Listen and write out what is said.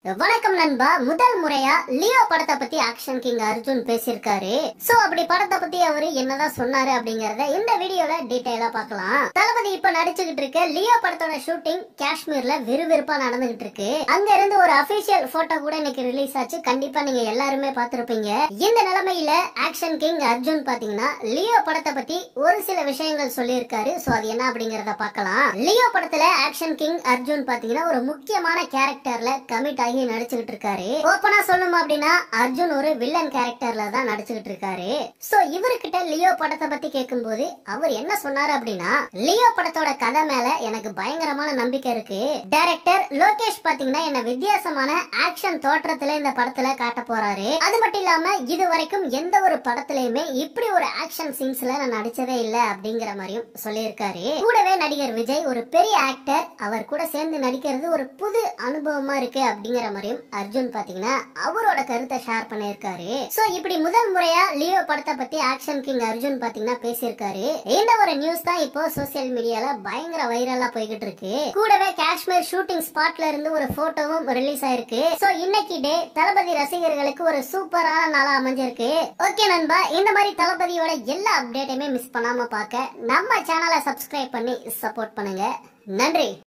வணக்கம் நண்பா முதல் முறையா லியோ படத்தை பத்தி ஆக்ஷன் கிங் அர்ஜுன் பேசியிருக்காரு சோ அப்படி படத்தை பத்தி அவரு என்னதான் சொன்னாரு அப்படிங்கறத இந்த வீடியோல டீடைலா பார்க்கலாம் தளபதி இப்ப நடிச்சுக்கிட்டு இருக்க லியோ படத்தோட ஷூட்டிங் காஷ்மீர்ல விறுவிறுப்பா நடந்துகிட்டு இருக்கு அங்க இருந்து ஒரு அபிஷியல் போட்டோ கூட இன்னைக்கு ரிலீஸ் ஆச்சு கண்டிப்பா நீங்க எல்லாருமே பார்த்திருப்பீங்க இந்த நிலைமையில ஆக்ஷன் கிங் அர்ஜுன் பாத்தீங்கன்னா லியோ படத்தை பத்தி ஒரு சில விஷயங்கள் சொல்லியிருக்காரு சோ அது என்ன அப்படிங்கறத பார்க்கலாம் லியோ படத்துல ஆக்ஷன் கிங் அர்ஜுன் பாத்தீங்கன்னா ஒரு முக்கியமான கேரக்டர்ல கமிட் ஆகி நடிச்சுக்கிட்டு இருக்காரு ஓப்பனா சொல்லணும் அப்படின்னா அர்ஜுன் ஒரு வில்லன் கேரக்டர்ல தான் நடிச்சுக்கிட்டு இருக்காரு சோ இவர்கிட்ட லியோ படத்தை பத்தி கேட்கும்போது அவர் என்ன சொன்னாரு அப்படின்னா லியோ படத்தோட கதை மேல எனக்கு பயங்கரமான நம்பிக்கை இருக்கு டைரக்டர் லோகேஷ் பாத்தீங்கன்னா என்ன வித்தியாசமான ஆக்ஷன் தோற்றத்துல இந்த படத்துல காட்ட போறாரு அது மட்டும் இல்லாம இது வரைக்கும் எந்த ஒரு படத்துலயுமே இப்படி ஒரு ஆக்ஷன் சீன்ஸ்ல நான் நடிச்சதே இல்ல அப்படிங்கிற மாதிரியும் சொல்லியிருக்காரு கூடவே நடிகர் விஜய் ஒரு பெரிய ஆக்டர் அவர் கூட சேர்ந்து நடிக்கிறது ஒரு புது அனுபவமா இருக்கு அப்படிங்கிற மாதிரியும் அர்ஜுன் பாத்தீங்கன்னா அவரோட கருத்தை ஷேர் பண்ணியிருக்காரு சோ இப்படி முதல் முறையா லியோ படத்தை பத்தி ஆக்ஷன் கிங் அர்ஜுன் பாத்தீங்கன்னா பேசியிருக்காரு இந்த ஒரு நியூஸ் தான் இப்போ சோசியல் மீடியால பயங்கர வைரலா போய்கிட்டு இருக்கு கூடவே காஷ்மீர் ஷூட்டிங் ஸ்பாட்ல இருந்து ஒரு போட்டோவும் ரிலீஸ் ஆயிருக்கு சோ இன்னைக்கு டே தளபதி ரசிகர்களுக்கு ஒரு சூப்பரான நாளா அமைஞ்சிருக்கு ஓகே நண்பா இந்த மாதிரி தளபதியோட எல்லா அப்டேட்டையுமே மிஸ் பண்ணாம பார்க்க நம்ம சேனலை சப்ஸ்கிரைப் பண்ணி சப்போர்ட் பண்ணுங்க நன்றி